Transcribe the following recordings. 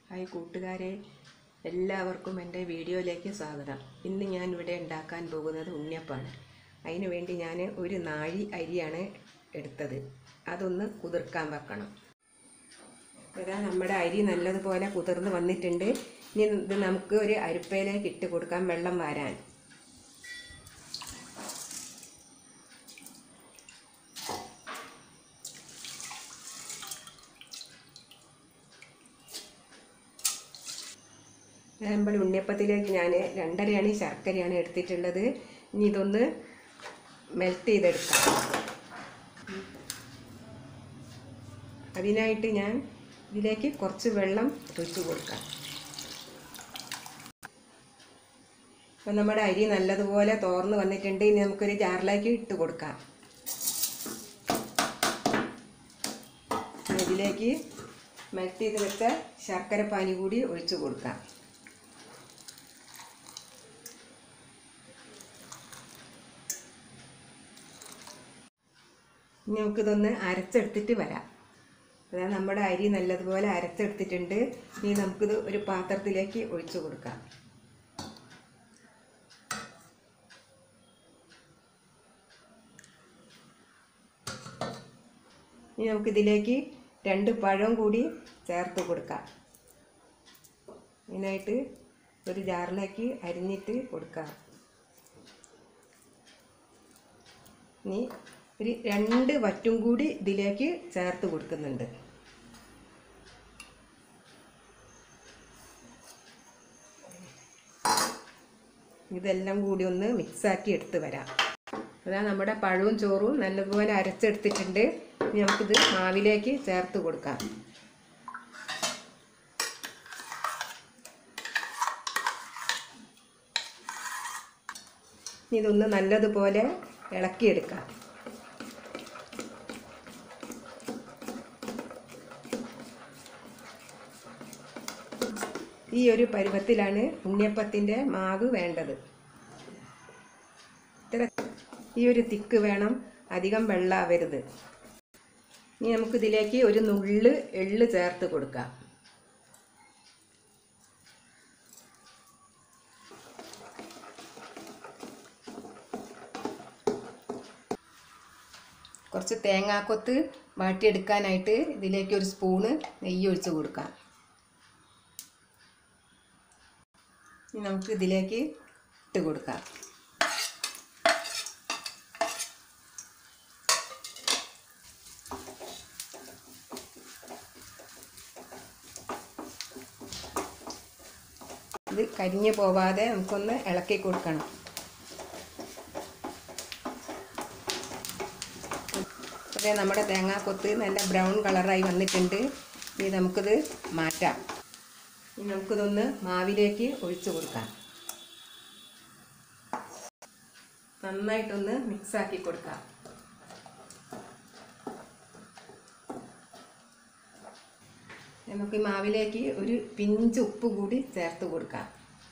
hi കൂട്ടുകാരെ എല്ലാവർക്കും എൻ്റെ വീഡിയോയിലേക്ക് സ്വാഗതം ഇന്ന് ഞാൻ ഇവിടെ ഉണ്ടാക്കാൻ പോകുന്നത് ഉണ്ണിയപ്പമാണ് അതിന് വേണ്ടി ഞാൻ ഒരു നാഴി അരിയാണ് എടുത്തത് അതൊന്ന് കുതിർക്കാൻ വെക്കണം ഇതാ നമ്മുടെ അരി നല്ലതുപോലെ കുതിർന്ന് വന്നിട്ടുണ്ട് ഇനി ഇത് നമുക്ക് ഒരു അരിപ്പയിലേക്ക് ഇട്ട് കൊടുക്കാം വെള്ളം വാരാൻ നമ്മൾ ഉണ്ണിയപ്പത്തിലേക്ക് ഞാൻ രണ്ടരയാണ് ശർക്കരയാണ് എടുത്തിട്ടുള്ളത് ഇനി ഇതൊന്ന് മെൽറ്റ് ചെയ്തെടുക്കാം അതിനായിട്ട് ഞാൻ ഇതിലേക്ക് കുറച്ച് വെള്ളം ഒഴിച്ച് കൊടുക്കാം അപ്പം നമ്മുടെ അരി നല്ലതുപോലെ തോർന്ന് വന്നിട്ടുണ്ട് ഇനി നമുക്കൊരു ജാറിലേക്ക് ഇട്ട് കൊടുക്കാം ഇതിലേക്ക് മെൽറ്റ് ചെയ്ത് വെച്ച ശർക്കര പാനി കൂടി ഒഴിച്ചു കൊടുക്കാം ഇനി നമുക്കിതൊന്ന് അരച്ചെടുത്തിട്ട് വരാം അതായത് നമ്മുടെ അരി നല്ലതുപോലെ അരച്ചെടുത്തിട്ടുണ്ട് ഇനി നമുക്കിത് ഒരു പാത്രത്തിലേക്ക് ഒഴിച്ചു കൊടുക്കാം ഇനി നമുക്കിതിലേക്ക് രണ്ട് പഴം കൂടി ചേർത്ത് കൊടുക്കാം ഇതിനായിട്ട് ഒരു ജാറിലേക്ക് അരിഞ്ഞിട്ട് കൊടുക്കാം ഇനി ഒരു രണ്ട് വറ്റും കൂടി ഇതിലേക്ക് ചേർത്ത് കൊടുക്കുന്നുണ്ട് ഇതെല്ലാം കൂടി ഒന്ന് മിക്സാക്കി എടുത്ത് വരാം അതാ നമ്മുടെ പഴവും ചോറും നല്ലതുപോലെ അരച്ചെടുത്തിട്ടുണ്ട് ഇനി നമുക്കിത് മാവിലേക്ക് ചേർത്ത് കൊടുക്കാം ഇതൊന്ന് നല്ലതുപോലെ ഇളക്കിയെടുക്കാം ഈ ഒരു പരുവത്തിലാണ് ഉണ്ണിയപ്പത്തിൻ്റെ മാവ് വേണ്ടത് ഇത്ര ഈ ഒരു തിക്ക് വേണം അധികം വെള്ളാവരുത് ഇനി നമുക്കിതിലേക്ക് ഒരു നുള്ള് എള്ള് ചേർത്ത് കൊടുക്കാം കുറച്ച് തേങ്ങാക്കൊത്ത് വാട്ടിയെടുക്കാനായിട്ട് ഇതിലേക്ക് ഒരു സ്പൂണ് നെയ്യ് ഒഴിച്ച് കൊടുക്കാം ഇനി നമുക്ക് ഇതിലേക്ക് ഇട്ട് കൊടുക്കാം ഇത് കരിഞ്ഞു പോവാതെ നമുക്കൊന്ന് ഇളക്കി കൊടുക്കണം അതെ നമ്മുടെ തേങ്ങാക്കൊത്ത് നല്ല ബ്രൗൺ കളറായി വന്നിട്ടുണ്ട് ഇനി നമുക്കിത് മാറ്റാം ഇനി നമുക്കിതൊന്ന് മാവിലേക്ക് ഒഴിച്ചു കൊടുക്കാം നന്നായിട്ടൊന്ന് മിക്സാക്കി കൊടുക്കാം നമുക്ക് ഈ മാവിലേക്ക് ഒരു പിഞ്ച് ഉപ്പ് കൂടി ചേർത്ത് കൊടുക്കാം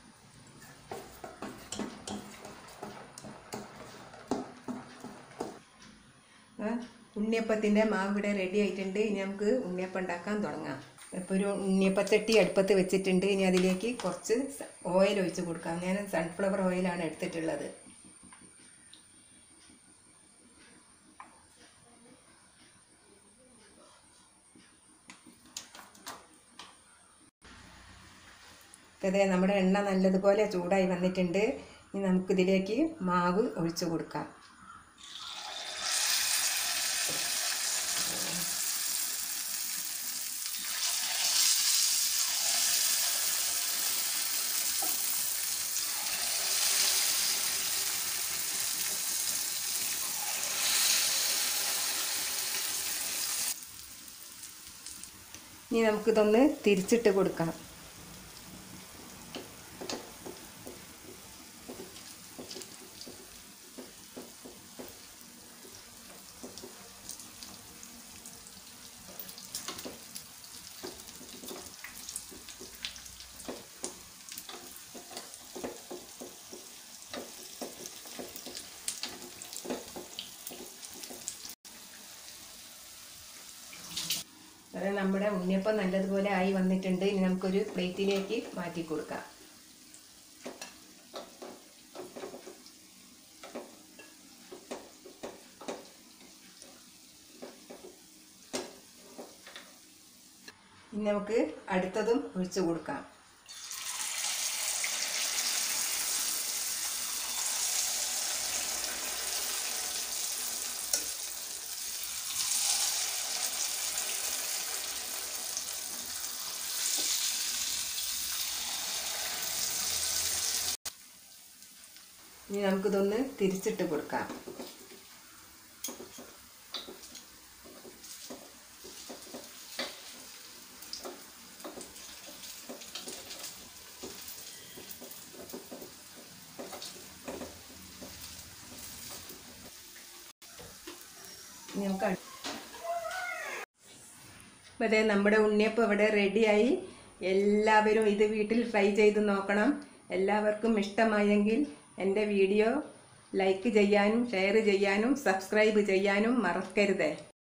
ഉണ്ണിയപ്പത്തിൻ്റെ മാവ് ഇവിടെ റെഡി ആയിട്ടുണ്ട് ഇനി നമുക്ക് ഉണ്ണിയപ്പം ഉണ്ടാക്കാൻ തുടങ്ങാം ഇപ്പോൾ ഒരു ഉണ്ണിയപ്പച്ചട്ടി അടുപ്പത്ത് വെച്ചിട്ടുണ്ട് ഇനി അതിലേക്ക് കുറച്ച് ഓയിൽ ഒഴിച്ച് കൊടുക്കാം ഞാൻ സൺഫ്ലവർ ഓയിലാണ് എടുത്തിട്ടുള്ളത് അതെ നമ്മുടെ എണ്ണ നല്ലതുപോലെ ചൂടായി വന്നിട്ടുണ്ട് ഇനി നമുക്കിതിലേക്ക് മാവ് ഒഴിച്ചു കൊടുക്കാം ഇനി നമുക്കിതൊന്ന് തിരിച്ചിട്ട് കൊടുക്കാം അത് നമ്മുടെ ഉണ്ണിയപ്പം നല്ലതുപോലെ ആയി വന്നിട്ടുണ്ട് ഇനി നമുക്കൊരു പ്ലേറ്റിലേക്ക് മാറ്റി കൊടുക്കാം ഇനി നമുക്ക് അടുത്തതും ഒഴിച്ചു കൊടുക്കാം ഇനി നമുക്കിതൊന്ന് തിരിച്ചിട്ട് കൊടുക്കാം ഇനി നമുക്ക് അടു- അപ്പോൾ അതെ നമ്മുടെ ഉണ്ണിയപ്പം ഇവിടെ റെഡിയായി എല്ലാവരും ഇത് വീട്ടിൽ ട്രൈ ചെയ്ത് നോക്കണം എല്ലാവർക്കും ഇഷ്ടമായെങ്കിൽ എൻ്റെ വീഡിയോ ലൈക്ക് ചെയ്യാനും ഷെയർ ചെയ്യാനും സബ്സ്ക്രൈബ് ചെയ്യാനും മറക്കരുത്